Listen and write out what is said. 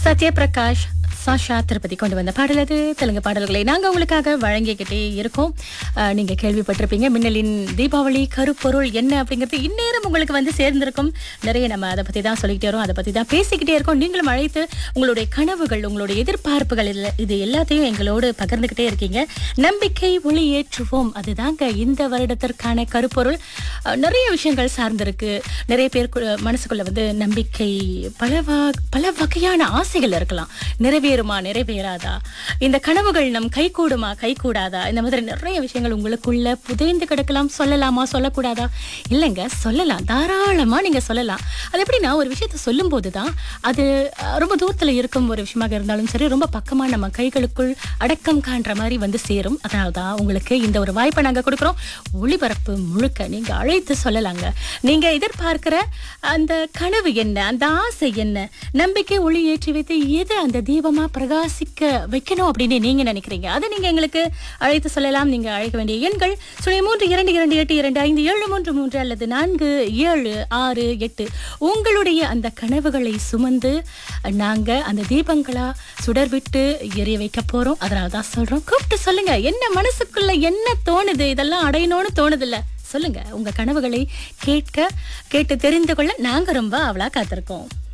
சத்யபிரகாஷ் சாஷா திருப்பதி கொண்டு வந்த பாடல் அது தெலுங்கு பாடல்களை நாங்க உங்களுக்காக வழங்கிக்கிட்டே இருக்கோம் அஹ், நீங்க கேள்விப்பட்டிருப்பீங்க மின்னலின் தீபாவளி கருப்பொருள் என்ன அப்படிங்கிறது இந்நேரம் உங்களுக்கு வந்து சேர்ந்திருக்கும் நிறைய நம்ம அதை பத்தி தான் சொல்லிக்கிட்டே இருக்கோம் அதை பத்தி தான் பேசிக்கிட்டே இருக்கோம் நீங்களும் அழைத்து உங்களுடைய கனவுகள் உங்களுடைய எதிர்பார்ப்புகள் இல்ல- இது எல்லாத்தையும் எங்களோடு பகிர்ந்துகிட்டே இருக்கீங்க நம்பிக்கை ஒளி ஏற்றுவோம் அதுதாங்க இந்த வருடத்திற்கான கருப்பொருள் அஹ், நிறைய விஷயங்கள் சார்ந்திருக்கு நிறைய பேர் மனசுக்குள்ள வந்து நம்பிக்கை பல வ- பல வகையான ஆசைகள் இருக்கலாம் நிறைவேறுமா நிறைவேறாதா இந்த கனவுகள் நம் கைகூடுமா கைகூடாதா இந்த மாதிரி நிறைய விஷயங்கள் உங்களுக்குள்ள புதைந்து கிடக்கலாம் சொல்லலாமா சொல்லக்கூடாதா இல்லைங்க சொல்லலாம் தாராளமா நீங்க சொல்லலாம் அது எப்படின்னா ஒரு விஷயத்த சொல்லும் போதுதான் அது அஹ், ரொம்ப தூரத்துல இருக்கும் ஒரு விஷயமாக இருந்தாலும் சரி ரொம்ப பக்கமா நம்ம கைகளுக்குள் அடக்கம் காண்ற மாதிரி வந்து சேரும் அதனால்தான் உங்களுக்கு இந்த ஒரு வாய்ப்பை நாங்க கொடுக்குறோம் ஒளிபரப்பு முழுக்க நீங்க அழைத்து சொல்லலாங்க நீங்க எதிர்பார்க்கிற அந்த கனவு என்ன அந்த ஆசை என்ன நம்பிக்கை ஒளி ஏற்றி வைத்து எது அந்த தீபமா பிரகாசிக்க வைக்கணும் அப்படின்னு நீங்க நினைக்கிறீங்க அதை நீங்க எங்களுக்கு அழைத்து சொல்லலாம் நீங்க அழைக்க வேண்டிய எண்கள் சுழி மூன்று இரண்டு இரண்டு எட்டு இரண்டு ஐந்து ஏழு மூன்று மூன்று அல்லது நான்கு ஏழு ஆறு எட்டு உங்களுடைய அந்த கனவுகளை சுமந்து நாங்க அந்த தீபங்களா சுடர் விட்டு எரிய வைக்க போறோம் அதனால தான் சொல்றோம் கூப்பிட்டு சொல்லுங்க என்ன மனசுக்குள்ள என்ன தோணுது இதெல்லாம் அடையணும்னு தோணுது இல்ல சொல்லுங்க உங்க கனவுகளை கேட்க கேட்டு தெரிந்து கொள்ள நாங்க ரொம்ப அவளா காத்திருக்கோம்